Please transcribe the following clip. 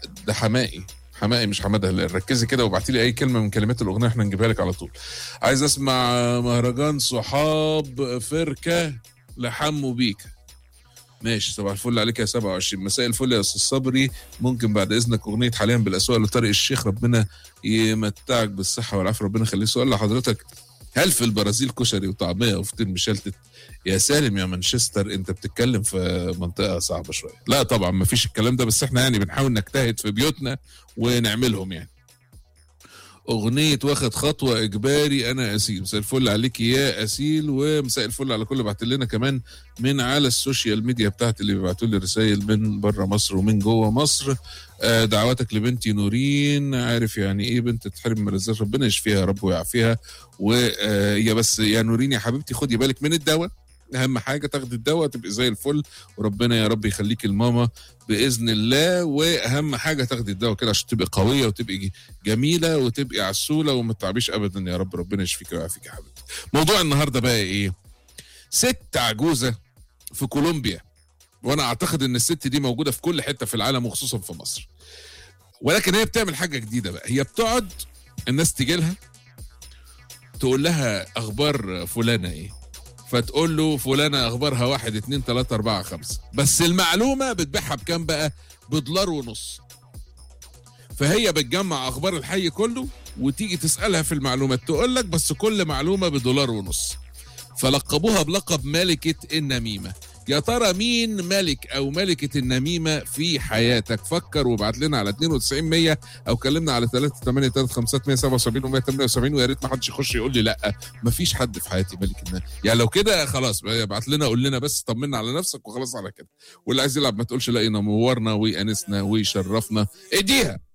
ده حمائي حمائي مش حماده هلال ركزي كده وابعتي لي اي كلمه من كلمات الاغنيه احنا نجيبها لك على طول عايز اسمع مهرجان صحاب فركه لحمو بيكا ماشي صباح الفل عليك يا 27 مساء الفل يا استاذ صبري ممكن بعد اذنك اغنيه حاليا بالاسواق لطارق الشيخ ربنا يمتعك بالصحه والعافيه ربنا يخليه سؤال لحضرتك هل في البرازيل كشري وطعميه وفطير مشلتت يا سالم يا مانشستر انت بتتكلم في منطقه صعبه شويه لا طبعا ما فيش الكلام ده بس احنا يعني بنحاول نجتهد في بيوتنا ونعملهم يعني أغنية واخد خطوة إجباري أنا أسيل مساء الفل عليك يا أسيل ومساء الفل على كل بعت لنا كمان من على السوشيال ميديا بتاعت اللي بيبعتوا لي رسائل من بره مصر ومن جوه مصر آه، دعواتك لبنتي نورين عارف يعني إيه بنت تتحرم من الرزاق ربنا يشفيها يا رب ويعافيها ويا بس يا نورين يا حبيبتي خدي بالك من الدواء اهم حاجه تاخدي الدواء تبقي زي الفل وربنا يا رب يخليكي الماما باذن الله واهم حاجه تاخدي الدواء كده عشان تبقي قويه وتبقي جميله وتبقي عسوله وما تتعبيش ابدا يا رب ربنا يشفيك ويعافيك يا حبيبتي موضوع النهارده بقى ايه ست عجوزه في كولومبيا وانا اعتقد ان الست دي موجوده في كل حته في العالم وخصوصا في مصر ولكن هي بتعمل حاجه جديده بقى هي بتقعد الناس تيجي لها تقول لها اخبار فلانه ايه فتقول له فلانة أخبارها واحد اتنين تلاتة أربعة خمسة بس المعلومة بتبيعها بكام بقى بدولار ونص فهي بتجمع أخبار الحي كله وتيجي تسألها في المعلومات تقول لك بس كل معلومة بدولار ونص فلقبوها بلقب ملكة النميمة يا ترى مين ملك او ملكة النميمة في حياتك فكر وابعت لنا على 92 100 او كلمنا على 3 8 3 5 177 و 178 ويا ريت ما حدش يخش يقول لي لا مفيش حد في حياتي ملك النميمة يعني لو كده خلاص ابعت لنا قول لنا بس طمنا على نفسك وخلاص على كده واللي عايز يلعب ما تقولش لا ينورنا ويأنسنا ويشرفنا اديها